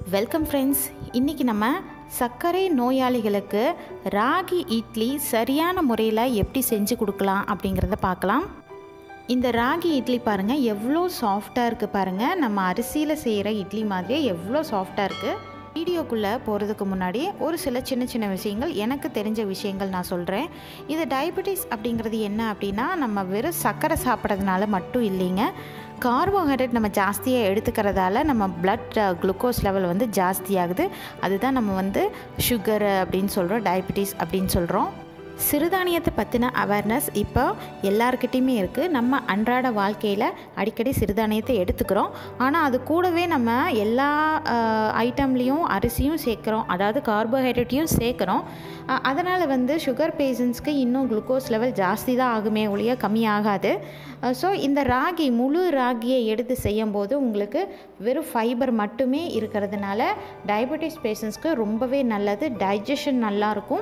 welcome friends இன்றைக்கி நம்ம சர்க்கரை நோயாளிகளுக்கு ராகி இட்லி சரியான முறையில் எப்படி செஞ்சு கொடுக்கலாம் அப்படிங்கிறத பார்க்கலாம் இந்த ராகி இட்லி பாருங்கள் எவ்வளோ சாஃப்டாக இருக்குது பாருங்கள் நம்ம அரிசியில் செய்கிற இட்லி மாதிரியே எவ்வளோ சாஃப்டாக இருக்குது வீடியோக்குள்ளே போகிறதுக்கு முன்னாடி ஒரு சில சின்ன சின்ன விஷயங்கள் எனக்கு தெரிஞ்ச விஷயங்கள் நான் சொல்கிறேன் இது டயபெட்டிஸ் அப்படிங்கிறது என்ன அப்படின்னா நம்ம வெறும் சர்க்கரை சாப்பிட்றதுனால மட்டும் இல்லைங்க கார்போஹைட்ரேட் நம்ம ஜாஸ்தியாக எடுத்துக்கிறதால நம்ம பிளட் குளுக்கோஸ் லெவல் வந்து ஜாஸ்தியாகுது அதுதான் நம்ம வந்து சுகர் அப்படின்னு சொல்கிறோம் டயபெட்டிஸ் அப்படின்னு சொல்கிறோம் சிறுதானியத்தை பற்றின அவேர்னஸ் இப்போ எல்லாருக்கிட்டேயுமே இருக்குது நம்ம அன்றாட வாழ்க்கையில் அடிக்கடி சிறுதானியத்தை எடுத்துக்கிறோம் ஆனால் அது கூடவே நம்ம எல்லா ஐட்டம்லேயும் அரிசியும் சேர்க்குறோம் அதாவது கார்போஹைட்ரேட்டையும் சேர்க்குறோம் அதனால் வந்து சுகர் பேஷண்ட்ஸ்க்கு இன்னும் குளுக்கோஸ் லெவல் ஜாஸ்தி தான் ஆகுமே ஒழிய கம்மியாகாது ஸோ இந்த ராகி முழு ராகியை எடுத்து செய்யும்போது உங்களுக்கு வெறும் ஃபைபர் மட்டுமே இருக்கிறதுனால டயபெட்டிஸ் பேஷண்ட்ஸ்க்கு ரொம்பவே நல்லது டைஜஷன் நல்லாயிருக்கும்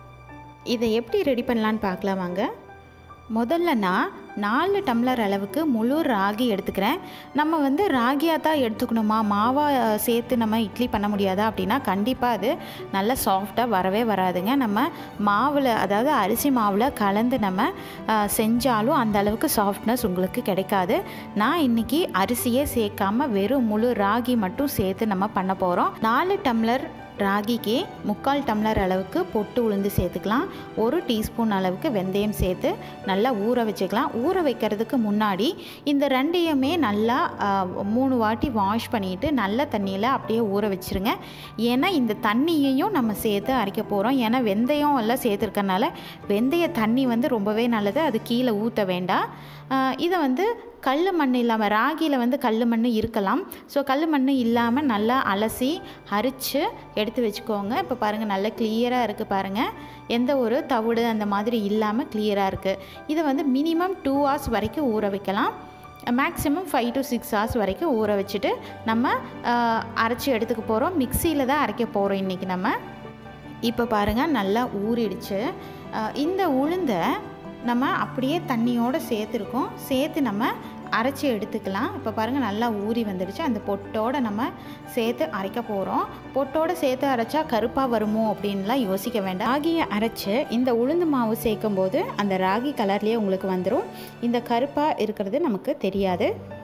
இதை எப்படி ரெடி பண்ணலான்னு பார்க்கலாம் வாங்க முதல்ல நான் நாலு டம்ளர் அளவுக்கு முழு ராகி எடுத்துக்கிறேன் நம்ம வந்து ராகியாக தான் எடுத்துக்கணுமா மாவாக சேர்த்து நம்ம இட்லி பண்ண முடியாதா அப்படின்னா கண்டிப்பாக அது நல்லா சாஃப்டாக வரவே வராதுங்க நம்ம மாவில் அதாவது அரிசி மாவில் கலந்து நம்ம செஞ்சாலும் அந்த அளவுக்கு சாஃப்ட்னஸ் உங்களுக்கு கிடைக்காது நான் இன்றைக்கி அரிசியே சேர்க்காம வெறும் முழு ராகி மட்டும் சேர்த்து நம்ம பண்ண போகிறோம் நாலு டம்ளர் ராகிக்கு முக்கால் டம்ளர் அளவுக்கு பொட்டு உளுந்து சேர்த்துக்கலாம் ஒரு டீஸ்பூன் அளவுக்கு வெந்தயம் சேர்த்து நல்லா ஊற வச்சுக்கலாம் ஊற வைக்கிறதுக்கு முன்னாடி இந்த ரெண்டையுமே நல்லா மூணு வாட்டி வாஷ் பண்ணிவிட்டு நல்ல தண்ணியில் அப்படியே ஊற வச்சுருங்க ஏன்னா இந்த தண்ணியையும் நம்ம சேர்த்து அரைக்க போகிறோம் ஏன்னா வெந்தயம் எல்லாம் சேர்த்துருக்கனால வெந்தய தண்ணி வந்து ரொம்பவே நல்லது அது கீழே ஊற்ற வேண்டாம் இதை வந்து கல் மண் இல்லாமல் ராகியில் வந்து கல் மண் இருக்கலாம் ஸோ கல் மண் இல்லாமல் நல்லா அலசி அரித்து எடுத்து வச்சுக்கோங்க இப்போ பாருங்கள் நல்லா கிளியராக இருக்குது பாருங்கள் எந்த ஒரு தவிடு அந்த மாதிரி இல்லாமல் கிளியராக இருக்குது இதை வந்து மினிமம் டூ ஹவர்ஸ் வரைக்கும் ஊற வைக்கலாம் maximum five to six hours வரைக்கும் ஊற வச்சுட்டு நம்ம அரைச்சி எடுத்துக்க போகிறோம் மிக்சியில் தான் அரைக்க போகிறோம் இன்றைக்கி நம்ம இப்போ பாருங்கள் நல்லா ஊறிடுச்சு இந்த உளுந்தை நம்ம அப்படியே தண்ணியோடு சேர்த்துருக்கோம் சேர்த்து நம்ம அரைச்சி எடுத்துக்கலாம் இப்போ பாருங்கள் நல்லா ஊறி வந்துடுச்சு அந்த பொட்டோடு நம்ம சேர்த்து அரைக்க போகிறோம் பொட்டோடு சேர்த்து அரைச்சா கருப்பாக வருமோ அப்படின்லாம் யோசிக்க வேண்டாம் ராகியை அரைச்சி இந்த உளுந்து மாவு சேர்க்கும் போது அந்த ராகி கலர்லேயே உங்களுக்கு வந்துடும் இந்த கருப்பாக இருக்கிறது நமக்கு தெரியாது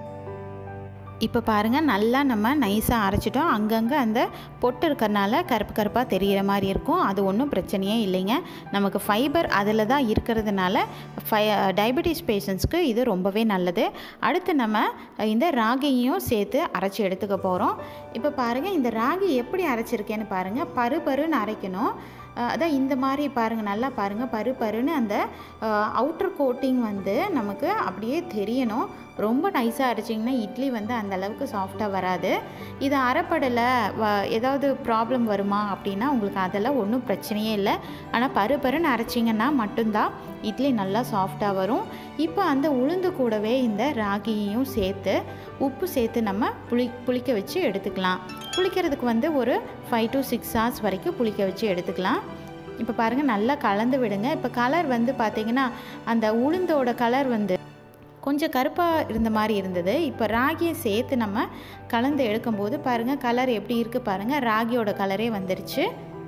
இப்போ பாருங்கள் நல்லா நம்ம நைஸாக அரைச்சிட்டோம் அங்கங்கே அந்த பொட்டு இருக்கிறனால கருப்பு கருப்பாக தெரிகிற மாதிரி இருக்கும் அது ஒன்றும் பிரச்சனையே இல்லைங்க நமக்கு ஃபைபர் அதில் தான் இருக்கிறதுனால ஃபை டயபெட்டிஸ் பேஷண்ட்ஸ்க்கு இது ரொம்பவே நல்லது அடுத்து நம்ம இந்த ராகியையும் சேர்த்து அரைச்சி எடுத்துக்க போகிறோம் இப்போ பாருங்கள் இந்த ராகி எப்படி அரைச்சிருக்கேன்னு பாருங்கள் பரு பருன்னு அரைக்கணும் அதான் இந்த மாதிரி பாருங்கள் நல்லா பாருங்கள் பரு பருன்னு அந்த அவுட்ரு கோட்டிங் வந்து நமக்கு அப்படியே தெரியணும் ரொம்ப நைஸாக அரைச்சிங்கன்னா இட்லி வந்து அந்த அளவுக்கு சாஃப்டாக வராது இது அரைப்படலை வ ஏதாவது ப்ராப்ளம் வருமா அப்படின்னா உங்களுக்கு அதெல்லாம் ஒன்றும் பிரச்சனையே இல்லை ஆனால் பரு பருன்னு அரைச்சிங்கன்னா மட்டும்தான் இட்லி நல்லா சாஃப்டாக வரும் இப்போ அந்த உளுந்து கூடவே இந்த ராகியையும் சேர்த்து உப்பு சேர்த்து நம்ம புளி புளிக்க வச்சு எடுத்துக்கலாம் புளிக்கிறதுக்கு வந்து ஒரு ஃபைவ் டு சிக்ஸ் ஹவர்ஸ் வரைக்கும் புளிக்க வச்சு எடுத்துக்கலாம் இப்போ பாருங்கள் நல்லா கலந்து விடுங்க இப்போ கலர் வந்து பார்த்திங்கன்னா அந்த உளுந்தோட கலர் வந்து கொஞ்சம் கருப்பாக இருந்த மாதிரி இருந்தது இப்போ ராகியை சேர்த்து நம்ம கலந்து எடுக்கும்போது பாருங்கள் கலர் எப்படி இருக்குது பாருங்கள் ராகியோட கலரே வந்துருச்சு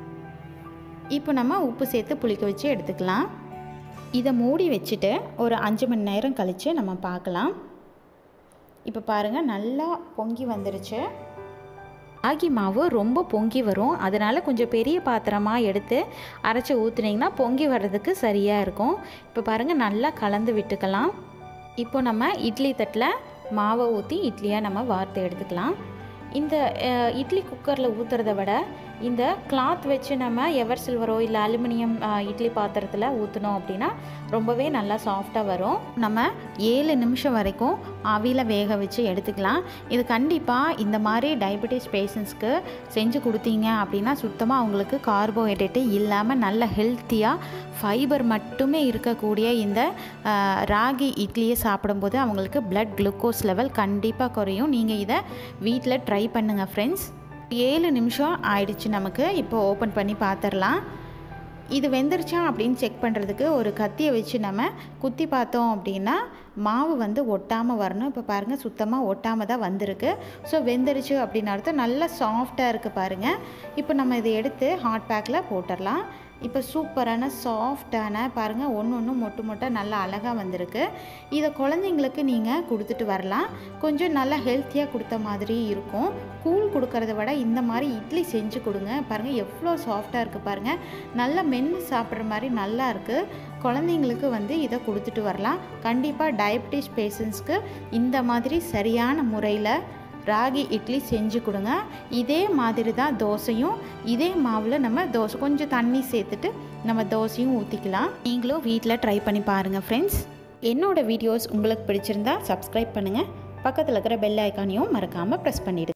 இப்போ நம்ம உப்பு சேர்த்து புளிக்க வச்சு எடுத்துக்கலாம் இதை மூடி வச்சுட்டு ஒரு அஞ்சு மணி நேரம் கழித்து நம்ம பார்க்கலாம் இப்போ பாருங்கள் நல்லா பொங்கி வந்துருச்சு ராகி மாவு ரொம்ப பொங்கி வரும் அதனால் கொஞ்சம் பெரிய பாத்திரமாக எடுத்து அரைச்சி ஊற்றுனீங்கன்னா பொங்கி வர்றதுக்கு சரியாக இருக்கும் இப்போ பாருங்கள் நல்லா கலந்து விட்டுக்கலாம் இப்போ நம்ம இட்லி தட்டில் மாவை ஊற்றி இட்லியாக நம்ம வார்த்து எடுத்துக்கலாம் இந்த இட்லி குக்கரில் ஊற்றுறத விட இந்த கிளாத் வச்சு நம்ம எவர் சில்வரோ இல்லை அலுமினியம் இட்லி பாத்திரத்தில் ஊற்றினோம் அப்படின்னா ரொம்பவே நல்லா சாஃப்டாக வரும் நம்ம ஏழு நிமிஷம் வரைக்கும் ஆவியில் வேக வச்சு எடுத்துக்கலாம் இது கண்டிப்பாக இந்த மாதிரி டயபெட்டிஸ் பேஷண்ட்ஸ்க்கு செஞ்சு கொடுத்தீங்க அப்படின்னா சுத்தமாக அவங்களுக்கு கார்போஹைட்ரேட்டு இல்லாமல் நல்ல ஹெல்த்தியாக ஃபைபர் மட்டுமே இருக்கக்கூடிய இந்த ராகி இட்லியை சாப்பிடும்போது அவங்களுக்கு பிளட் குளுக்கோஸ் லெவல் கண்டிப்பாக குறையும் நீங்கள் இதை வீட்டில் ட்ரை பண்ணுங்கள் ஃப்ரெண்ட்ஸ் ஏழு நிமிஷம் ஆயிடுச்சு நமக்கு இப்போ ஓப்பன் பண்ணி பார்த்துடலாம் இது வெந்துருச்சா அப்படின்னு செக் பண்ணுறதுக்கு ஒரு கத்தியை வச்சு நம்ம குத்தி பார்த்தோம் அப்படின்னா மாவு வந்து ஒட்டாமல் வரணும் இப்போ பாருங்கள் சுத்தமாக ஒட்டாமல் தான் வந்திருக்கு ஸோ வெந்துருச்சு அப்படின்னு அர்த்தம் நல்லா சாஃப்டாக இருக்குது பாருங்கள் இப்போ நம்ம இதை எடுத்து ஹாட் பேக்கில் போட்டுடலாம் இப்போ சூப்பரான சாஃப்டான பாருங்கள் ஒன்று ஒன்று மொட்டு மொட்டை நல்லா அழகாக வந்திருக்கு இதை குழந்தைங்களுக்கு நீங்கள் கொடுத்துட்டு வரலாம் கொஞ்சம் நல்லா ஹெல்த்தியாக கொடுத்த மாதிரி இருக்கும் கூழ் கொடுக்கறத விட இந்த மாதிரி இட்லி செஞ்சு கொடுங்க பாருங்கள் எவ்வளோ சாஃப்டாக இருக்குது பாருங்கள் நல்லா மென்று சாப்பிட்ற மாதிரி நல்லா இருக்குது குழந்தைங்களுக்கு வந்து இதை கொடுத்துட்டு வரலாம் கண்டிப்பாக டயபிட்டிஸ் பேஷண்ட்ஸ்க்கு இந்த மாதிரி சரியான முறையில் ராகி இட்லி செஞ்சு கொடுங்க இதே மாதிரி தான் தோசையும் இதே மாவில் நம்ம தோசை கொஞ்சம் தண்ணி சேர்த்துட்டு நம்ம தோசையும் ஊற்றிக்கலாம் நீங்களும் வீட்டில் ட்ரை பண்ணி பாருங்கள் ஃப்ரெண்ட்ஸ் என்னோடய வீடியோஸ் உங்களுக்கு பிடிச்சிருந்தா சப்ஸ்கிரைப் பண்ணுங்கள் பக்கத்தில் இருக்கிற பெல் ஐக்கானையும் மறக்காமல் ப்ரெஸ் பண்ணிவிடுங்க